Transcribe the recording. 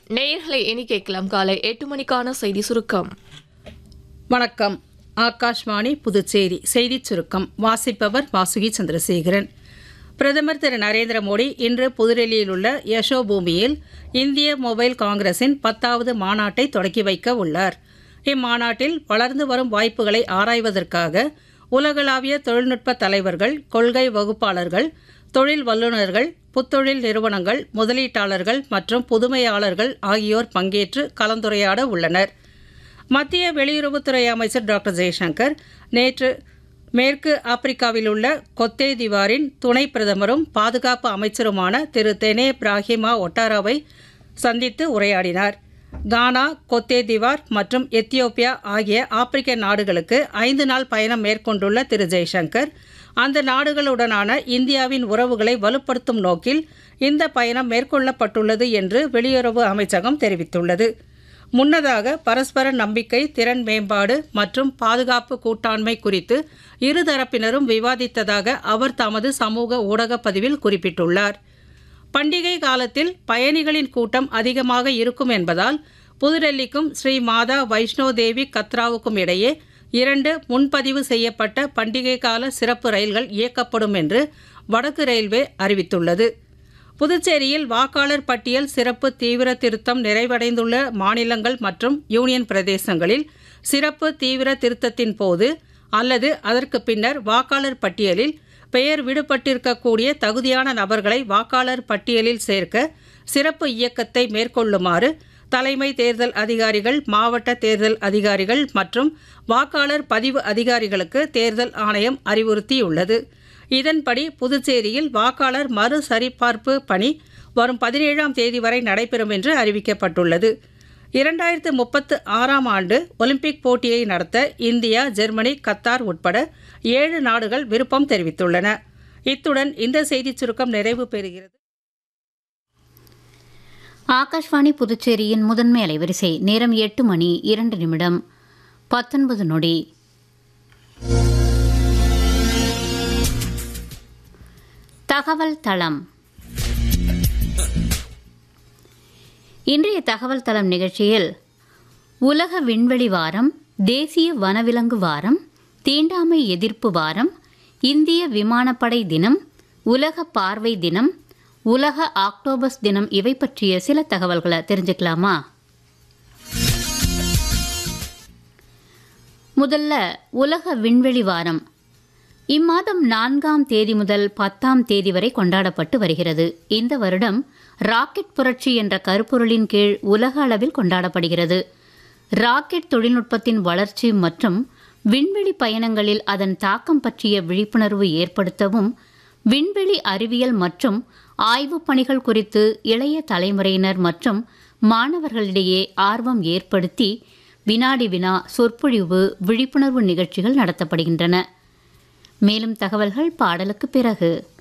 நேயர்களை இனி கேட்கலாம் காலை எட்டு மணிக்கான செய்தி சுருக்கம் வணக்கம் ஆகாஷ்வாணி புதுச்சேரி செய்திச் சுருக்கம் வாசிப்பவர் வாசுகி சந்திரசேகரன் பிரதமர் திரு நரேந்திர மோடி இன்று புதுடெல்லியில் உள்ள யசோ பூமியில் இந்திய மொபைல் காங்கிரசின் பத்தாவது மாநாட்டை தொடக்கி வைக்க உள்ளார் இம்மாநாட்டில் வளர்ந்து வரும் வாய்ப்புகளை ஆராய்வதற்காக உலகளாவிய தொழில்நுட்ப தலைவர்கள் கொள்கை வகுப்பாளர்கள் தொழில் வல்லுநர்கள் புத்தொழில் நிறுவனங்கள் முதலீட்டாளர்கள் மற்றும் புதுமையாளர்கள் ஆகியோர் பங்கேற்று கலந்துரையாட உள்ளனர் மத்திய வெளியுறவுத்துறை அமைச்சர் டாக்டர் ஜெய்சங்கர் நேற்று மேற்கு ஆப்பிரிக்காவில் உள்ள கொத்தே திவாரின் துணை பிரதமரும் பாதுகாப்பு அமைச்சருமான திரு தெனே பிராஹிமா ஒட்டாராவை சந்தித்து உரையாடினார் கானா கொத்தே திவார் மற்றும் எத்தியோப்பியா ஆகிய ஆப்பிரிக்க நாடுகளுக்கு ஐந்து நாள் பயணம் மேற்கொண்டுள்ள திரு ஜெய்சங்கர் அந்த நாடுகளுடனான இந்தியாவின் உறவுகளை வலுப்படுத்தும் நோக்கில் இந்த பயணம் மேற்கொள்ளப்பட்டுள்ளது என்று வெளியுறவு அமைச்சகம் தெரிவித்துள்ளது முன்னதாக பரஸ்பர நம்பிக்கை திறன் மேம்பாடு மற்றும் பாதுகாப்பு கூட்டாண்மை குறித்து இருதரப்பினரும் விவாதித்ததாக அவர் தமது சமூக ஊடக பதிவில் குறிப்பிட்டுள்ளார் பண்டிகை காலத்தில் பயணிகளின் கூட்டம் அதிகமாக இருக்கும் என்பதால் புதுடெல்லிக்கும் ஸ்ரீ மாதா வைஷ்ணோ தேவி கத்ராவுக்கும் இடையே இரண்டு முன்பதிவு செய்யப்பட்ட பண்டிகை கால சிறப்பு ரயில்கள் இயக்கப்படும் என்று வடக்கு ரயில்வே அறிவித்துள்ளது புதுச்சேரியில் வாக்காளர் பட்டியல் சிறப்பு தீவிர திருத்தம் நிறைவடைந்துள்ள மாநிலங்கள் மற்றும் யூனியன் பிரதேசங்களில் சிறப்பு தீவிர திருத்தத்தின் போது அல்லது அதற்கு பின்னர் வாக்காளர் பட்டியலில் பெயர் விடுபட்டிருக்கக்கூடிய தகுதியான நபர்களை வாக்காளர் பட்டியலில் சேர்க்க சிறப்பு இயக்கத்தை மேற்கொள்ளுமாறு தலைமை தேர்தல் அதிகாரிகள் மாவட்ட தேர்தல் அதிகாரிகள் மற்றும் வாக்காளர் பதிவு அதிகாரிகளுக்கு தேர்தல் ஆணையம் அறிவுறுத்தியுள்ளது இதன்படி புதுச்சேரியில் வாக்காளர் மறு சரிபார்ப்பு பணி வரும் பதினேழாம் தேதி வரை நடைபெறும் என்று அறிவிக்கப்பட்டுள்ளது இரண்டாயிரத்து முப்பத்து ஆறாம் ஆண்டு ஒலிம்பிக் போட்டியை நடத்த இந்தியா ஜெர்மனி கத்தார் உட்பட ஏழு நாடுகள் விருப்பம் தெரிவித்துள்ளன இத்துடன் இந்த செய்திச் சுருக்கம் நிறைவு பெறுகிறது ஆகாஷ்வாணி புதுச்சேரியின் முதன்மை அலைவரிசை நேரம் எட்டு மணி இரண்டு நிமிடம் பத்தொன்பது நொடி தகவல் தளம் இன்றைய தகவல் தளம் நிகழ்ச்சியில் உலக விண்வெளி வாரம் தேசிய வனவிலங்கு வாரம் தீண்டாமை எதிர்ப்பு வாரம் இந்திய விமானப்படை தினம் உலக பார்வை தினம் உலக ஆக்டோபஸ் தினம் இவை பற்றிய சில தகவல்களை தெரிஞ்சுக்கலாமா முதல்ல உலக விண்வெளி வாரம் இம்மாதம் நான்காம் தேதி முதல் பத்தாம் தேதி வரை கொண்டாடப்பட்டு வருகிறது இந்த வருடம் ராக்கெட் புரட்சி என்ற கருப்பொருளின் கீழ் உலக அளவில் கொண்டாடப்படுகிறது ராக்கெட் தொழில்நுட்பத்தின் வளர்ச்சி மற்றும் விண்வெளி பயணங்களில் அதன் தாக்கம் பற்றிய விழிப்புணர்வு ஏற்படுத்தவும் விண்வெளி அறிவியல் மற்றும் ஆய்வுப் பணிகள் குறித்து இளைய தலைமுறையினர் மற்றும் மாணவர்களிடையே ஆர்வம் ஏற்படுத்தி வினாடி வினா சொற்பொழிவு விழிப்புணர்வு நிகழ்ச்சிகள் நடத்தப்படுகின்றன மேலும் தகவல்கள் பாடலுக்கு பிறகு